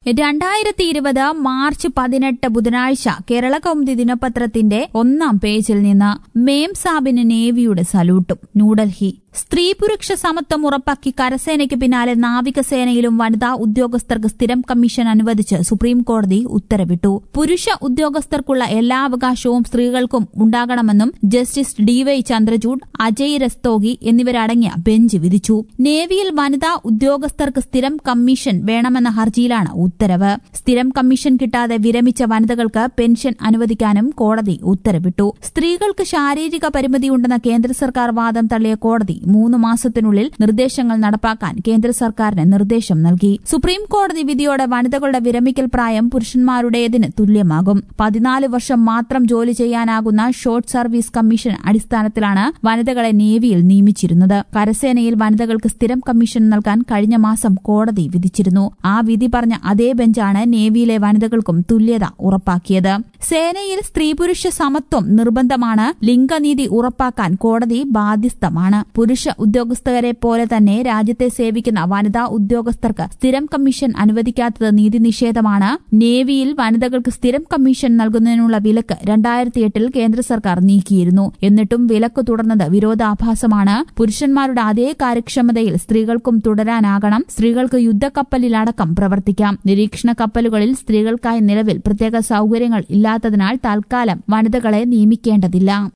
രണ്ടായിരത്തി ഇരുപത് മാർച്ച് പതിനെട്ട് ബുധനാഴ്ച കേരള കൗമുദി ദിനപത്രത്തിന്റെ ഒന്നാം പേജിൽ നിന്ന് മേം സാബിന് നേവിയുടെ സല്യൂട്ടും ന്യൂഡൽഹി സ്ത്രീ പുരുഷ സമത്വം ഉറപ്പാക്കി കരസേനയ്ക്ക് പിന്നാലെ നാവികസേനയിലും വനിതാ ഉദ്യോഗസ്ഥർക്ക് സ്ഥിരം കമ്മീഷൻ അനുവദിച്ച് സുപ്രീം കോടതി ഉത്തരവിട്ടു പുരുഷ ഉദ്യോഗസ്ഥർക്കുള്ള എല്ലാ അവകാശവും സ്ത്രീകൾക്കും ഉണ്ടാകണമെന്നും justice D Y Chandrachud Ajay Rastogi എന്നിവരടങ്ങിയ ബെഞ്ച് വിധിച്ചു നേവിയിൽ വനിതാ ഉദ്യോഗസ്ഥർക്ക് സ്ഥിരം കമ്മീഷൻ വേണമെന്ന ഹർജിയിലാണ് ഉത്തരവ് സ്ഥിരം കമ്മീഷൻ കിട്ടാതെ വിരമിച്ച വനിതകൾക്ക് പെൻഷൻ അനുവദിക്കാനും കോടതി ഉത്തരവിട്ടു സ്ത്രീകൾക്ക് ശാരീരിക പരിമിതിയുണ്ടെന്ന കേന്ദ്ര സർക്കാർ വാദം തള്ളിയ കോടതി മൂന്ന് മാസത്തിനുള്ളിൽ നിർദ്ദേശങ്ങൾ നടപ്പാക്കാൻ കേന്ദ്ര സർക്കാരിന് നിർദ്ദേശം നൽകി സുപ്രീം കോടതി വിധിയോടെ വനിതകളുടെ വിരമിക്കൽ പ്രായം പുരുഷന്മാരുടേതിന് തുല്യമാകും പതിനാല് വർഷം മാത്രം ജോലി ചെയ്യാനാകുന്ന ഷോർട്ട് സർവീസ് കമ്മീഷൻ അടിസ്ഥാനത്തിലാണ് വനിതകളെ നേവിയിൽ നിയമിച്ചിരുന്നത് കരസേനയിൽ വനിതകൾക്ക് സ്ഥിരം കമ്മീഷൻ നൽകാൻ കഴിഞ്ഞ മാസം കോടതി വിധിച്ചിരുന്നു ആ വിധി പറഞ്ഞ അതേ ബെഞ്ചാണ് നേവിയിലെ വനിതകൾക്കും തുല്യത ഉറപ്പാക്കിയത് സേനയിൽ സ്ത്രീ പുരുഷ സമത്വം നിർബന്ധമാണ് ലിംഗനീതി ഉറപ്പാക്കാൻ കോടതി ബാധ്യസ്ഥമാണ് പുരുഷ ഉദ്യോഗസ്ഥരെ പോലെ തന്നെ രാജ്യത്തെ സേവിക്കുന്ന വനിതാ ഉദ്യോഗസ്ഥർക്ക് സ്ഥിരം കമ്മീഷൻ അനുവദിക്കാത്തത് നീതി നിഷേധമാണ് നേവിയിൽ വനിതകൾക്ക് സ്ഥിരം കമ്മീഷൻ നൽകുന്നതിനുള്ള വിലക്ക് രണ്ടായിരത്തി എട്ടിൽ കേന്ദ്ര സർക്കാർ നീക്കിയിരുന്നു എന്നിട്ടും വിലക്ക് തുടർന്നത് വിരോധാഭാസമാണ് പുരുഷന്മാരുടെ അതേ കാര്യക്ഷമതയിൽ സ്ത്രീകൾക്കും തുടരാനാകണം സ്ത്രീകൾക്ക് യുദ്ധക്കപ്പലിലടക്കം പ്രവർത്തിക്കാം നിരീക്ഷണ കപ്പലുകളിൽ സ്ത്രീകൾക്കായി നിലവിൽ പ്രത്യേക സൌകര്യങ്ങൾ ഇല്ലാത്തതിനാൽ തൽക്കാലം വനിതകളെ നിയമിക്കേണ്ടതില്ല